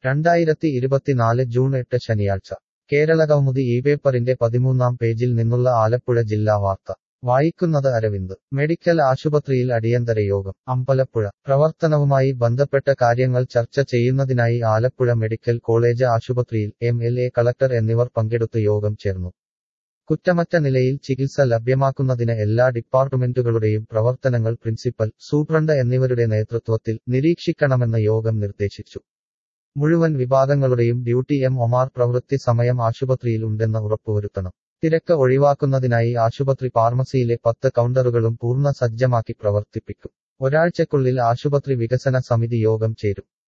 രണ്ടായിരത്തി ഇരുപത്തിനാല് ജൂൺ എട്ട് ശനിയാഴ്ച കേരളകൗമുദി ഈ പേപ്പറിന്റെ പതിമൂന്നാം പേജിൽ നിന്നുള്ള ആലപ്പുഴ ജില്ലാ വാർത്ത വായിക്കുന്നത് അരവിന്ദ് മെഡിക്കൽ ആശുപത്രിയിൽ അടിയന്തര യോഗം അമ്പലപ്പുഴ പ്രവർത്തനവുമായി ബന്ധപ്പെട്ട കാര്യങ്ങൾ ചർച്ച ചെയ്യുന്നതിനായി ആലപ്പുഴ മെഡിക്കൽ കോളേജ് ആശുപത്രിയിൽ എം എൽ എ കളക്ടർ എന്നിവർ പങ്കെടുത്ത് യോഗം ചേർന്നു കുറ്റമറ്റ നിലയിൽ ചികിത്സ ലഭ്യമാക്കുന്നതിന് എല്ലാ ഡിപ്പാർട്ട്മെന്റുകളുടെയും പ്രവർത്തനങ്ങൾ പ്രിൻസിപ്പൽ സൂപ്രണ്ട് എന്നിവരുടെ നേതൃത്വത്തിൽ നിരീക്ഷിക്കണമെന്ന് യോഗം നിർദ്ദേശിച്ചു മുഴുവൻ വിഭാഗങ്ങളുടെയും ഡ്യൂട്ടി എം ഒമാർ പ്രവൃത്തി സമയം ആശുപത്രിയിൽ ഉണ്ടെന്ന് ഉറപ്പുവരുത്തണം തിരക്ക് ഒഴിവാക്കുന്നതിനായി ആശുപത്രി ഫാർമസിയിലെ പത്ത് കൗണ്ടറുകളും പൂർണ്ണ സജ്ജമാക്കി പ്രവർത്തിപ്പിക്കും ഒരാഴ്ചക്കുള്ളിൽ ആശുപത്രി വികസന സമിതി യോഗം ചേരും